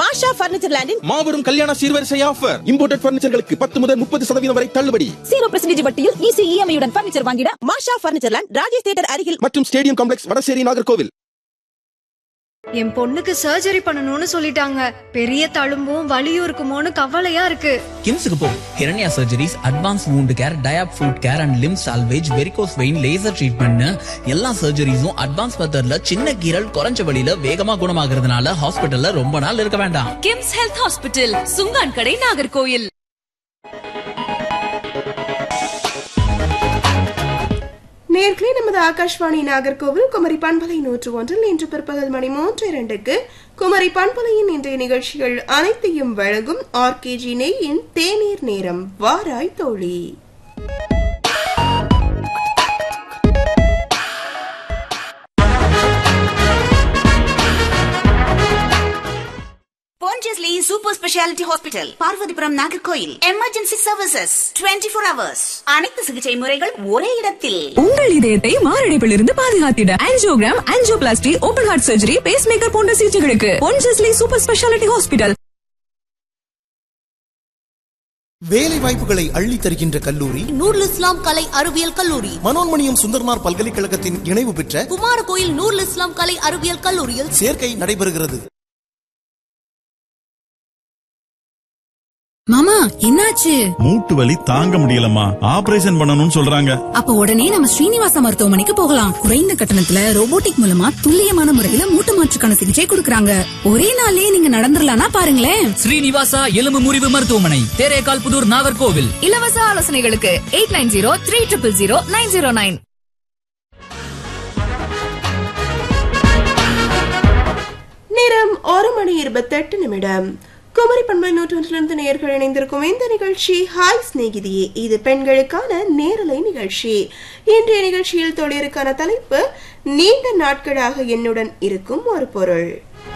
மாஷா furniture லேண்டின் மாபெரும் கல்யாண சீர்வரிசை ஆஃபர் இம்போர்ட்டட் பர்னிச்சர்களுக்கு பத்து முதல் முப்பது சதவீதம் வரை தள்ளுபடி ஜீரோ பர்சன்டேஜ் வட்டியில் ஈஸி இஎம்ஐ உடன் பர்னிச்சர் வாங்கிட Masha furniture land Rajesh theatre அருகில் மற்றும் ஸ்டேடியம் காம்ப்ளெக்ஸ் வடசேரி நாகர்கோவில் என் பொண்ணுக்கு சர்ஜரி பண்ணணும்னு சொல்லிட்டாங்க பெரிய தழும்பும் வலியும் இருக்குமோன்னு கவலையா இருக்கு கிம்ஸுக்கு போ Hiranya surgeries advance wound care diabetic foot care and limb salvage varicose vein laser ட்ரீட்மெண்ட்னு எல்லா சர்ஜரிஸும் அட்வான்ஸ் மெத்தட்ல சின்ன கீரல் குறைஞ்ச வழியில வேகமா குணமாகறதுனால ஹாஸ்பிட்டல்ல ரொம்ப நாள் இருக்க வேண்டாம் கிம்ஸ் ஹெல்த் ஹாஸ்பிட்டல் சுங்கான் கடை நாகர்கோயில் நேர்களே நமது ஆகாஷ்வாணி நாகர்கோவில் குமரி பண்பலை நூற்று ஒன்றில் இன்று பிற்பகல் மணி மூன்று இரண்டுக்கு குமரி பண்பலையின் இன்றைய நிகழ்ச்சிகள் அனைத்தையும் வழங்கும் ஆர்கேஜி நெய்யின் தேநீர் நேரம் வாராய் தோழி Pondicherry super speciality hospital Parvathipuram Nagercoil emergency services 24 four hours அனைத்து சிகிச்சை முறைகள் ஒரே இடத்தில் உங்கள் இதயத்தை மாரடைப்பில் இருந்து பாதுகாத்திட angiogram angioplasty open heart surgery pacemaker போன்ற சிகிச்சைகளுக்கு பொன்ஜஸ்லி சூப்பர் ஸ்பெஷாலிட்டி ஹாஸ்பிட்டல் வேலை வாய்ப்புகளை அள்ளித் தருகின்ற கல்லூரி நூருல் இஸ்லாம் கலை அறிவியல் கல்லூரி மனோன்மணியம் சுந்தர்மார் பல்கலைக்கழகத்தின் இணைவு பெற்ற குமாரகோயில் நூருல் இஸ்லாம் கலை அறிவியல் கல்லூரியில் சேர்க்கை நடைபெறுகிறது மாமா என்னாச்சு மூட்டு வலி தாங்க முடியலம்மா ஆபரேஷன் பண்ணணும்னு சொல்றாங்க அப்ப உடனே நம்ம ஸ்ரீனிவாச மருத்துவமனைக்கு போகலாம் குறைந்த கட்டணத்துல ரோபோட்டிக் மூலமா துல்லியமான முறையில மூட்டு மாற்றுக்கான சிகிச்சை கொடுக்கறாங்க ஒரே நாள்லயே நீங்க நடந்துடலாம்னா பாருங்களேன் ஸ்ரீனிவாசா எலும்பு முறிவு மருத்துவமனை தேரேகால் புதூர் நாகர்கோவில் இலவச ஆலோசனைகளுக்கு eight nine zero three triple zero nine zero nine நேரம் ஒரு மணி இருபத்தெட்டு நிமிடம் குமரி பண்பலை நூற்றொன்றிலிருந்து நேர்கள் இணைந்திருக்கும் இந்த நிகழ்ச்சி ஹாய் சிநேகிதியே இது பெண்களுக்கான நேரலை நிகழ்ச்சி இன்றைய நிகழ்ச்சியில் தொழிலுக்கான தலைப்பு நீண்ட நாட்களாக என்னுடன் இருக்கும் ஒரு பொருள்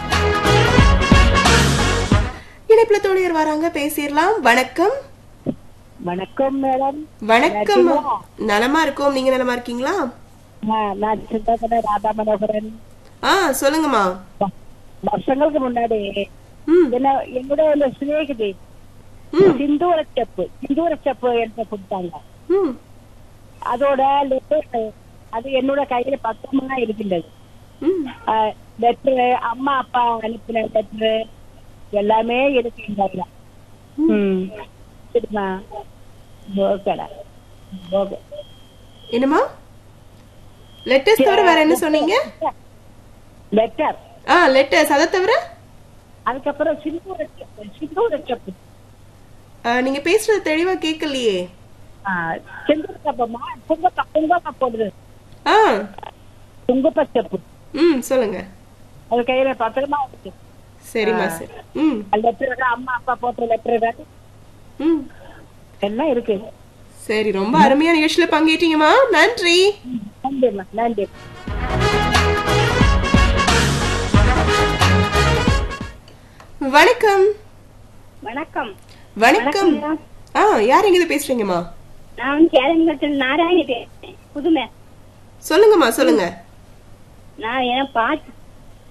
இணைப்புல தோழியர் வராங்க பேசிடலாம் வணக்கம் வணக்கம் மேடம் வணக்கம் நலமா இருக்கோம் நீங்க நலமா இருக்கீங்களா நான் சின்னப்பன ராதா மனோகரன் ஆ சொல்லுங்கம்மா வருஷங்களுக்கு முன்னாடி ம் என்ன என்னோட ஒரு சிநேகிதி சிந்தூர செப்பு சிந்தூர செப்பு எனக்கு கொடுத்தாங்க ம் அதோட லெட்டர் அது என்னோட கையில பத்திரமா இருக்கின்றது ம் லெட்டரு அம்மா அப்பா அனுப்பின லெட்டரு எல்லாமே இருக்கு என் கையில ம் சரிம்மா ஓகேடா ஓகே என்னம்மா லெட்டர்ஸ் தவிர வேற என்ன சொன்னீங்க லெட்டர் ஆ லெட்டர்ஸ் அதை தவிர அதுக்கப்புறம் சிந்தூர செப்பு சிந்தூர செப்பு ஆ, நீங்க பேசுறது தெளிவா கேட்கலையே செந்தூர செப்பமா குங்கும குங்கும போடுது ஆ குங்கும செப்பு ம் சொல்லுங்க அது கையில பத்திரமா இருக்கு சரிம்மா ஆ. சரி ம் லெட்டர் அம்மா அப்பா போட்ட லெட்டர் ம் எல்லாம் இருக்கு சரி ரொம்ப அருமையா நிகழ்ச்சியில பங்கேற்றீங்கம்மா நன்றி நன்றிம்மா நன்றி வணக்கம் வணக்கம் வணக்கம் வணக்கம்மா. ஆ யார் எங்க பேசுறீங்கம்மா நான் வந்து கேரளத்தில் நாராயணி பேசுறேன் புதுமை சொல்லுங்கம்மா சொல்லுங்க நான் என் பாட்டி